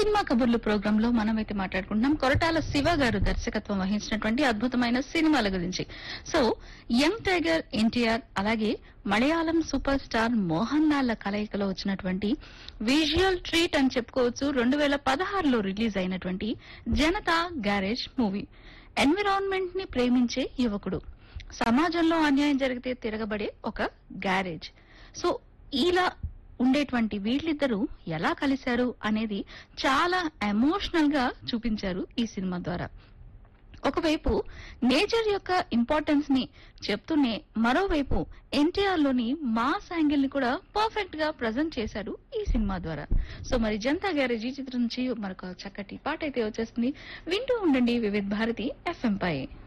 cinema కబుర్లు programme లో మనమైతే మాట్లాడుకుంటున్నాం కొరటాల శివ గారు దర్శకత్వం వహించినటువంటి అద్భుతమైన సినిమాల గురించి సో యంగ్ టైగర్ ఎన్టీఆర్ అలాగే మలయాళం సూపర్ స్టార్ మోహన్ లాల్ కలయికలో వచ్చినటువంటి విజువల్ ట్రీట్ అని చెప్పుకోవచ్చు రెండు వేల పదహారులో రిలీజ్ అయినటువంటి జనతా గ్యారేజ్ మూవీ ఎన్విరాన్మెంట్ ని ప్రేమించే యువకుడు సమాజంలో అన్యాయం జరిగితే తిరగబడే ఒక గ్యారేజ్ సో ఇలా ఉండేటువంటి వీళ్ళిద్దరూ ఎలా కలిశారు అనేది చాలా ఎమోషనల్ గా చూపించారు ఈ సినిమా ద్వారా ఒకవైపు నేచర్ యొక్క ఇంపార్టెన్స్ ని చెప్తూనే మరోవైపు ఎన్టీఆర్ లోని మాస్ యాంగిల్ ని కూడా పర్ఫెక్ట్ గా ప్రజెంట్ చేశారు ఈ సినిమా ద్వారా సో మరి జనతా గ్యారేజ్ ఈ చిత్రం నుంచి మరొక చక్కటి పాట అయితే వచ్చేస్తుంది వింటూ ఉండండి వివిధ్ భారతి ఎఫ్ఎం పై